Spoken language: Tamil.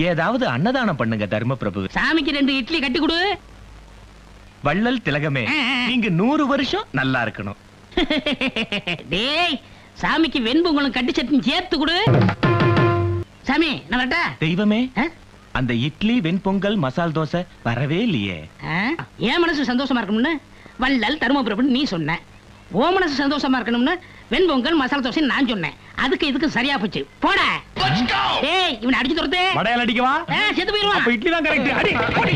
ஏதாவது அன்னதானம் பண்ணுங்க தர்மபிரபு சாமிக்கு ரெண்டு இட்லி கட்டி கொடு வள்ளல் திலகமே ஆ, ஆ. நீங்க நூறு வருஷம் நல்லா இருக்கணும் டேய் சாமிக்கு வெண்பொங்கலும் கட்டி சட்னி சேர்த்து கொடு சாமி நான் வரட்டா தெய்வமே ஆ? அந்த இட்லி வெண்பொங்கல் மசால் தோசை வரவே இல்லையே ஆ? என் மனசு சந்தோஷமா இருக்கணும்னு வள்ளல் தருமபுரம்னு நீ சொன்ன ஓ மனசு சந்தோஷமா இருக்கணும்னு வெண்பொங்கல் மசாலா தோசை நான் சொன்னேன் அதுக்கு இதுக்கு சரியா போச்சு போட ஏய் இவனை அடிச்சு துரத்து வடையால் அடிக்கவா ஆ, செத்து போயிருவான் இட்லி தான் கரெக்ட் அடி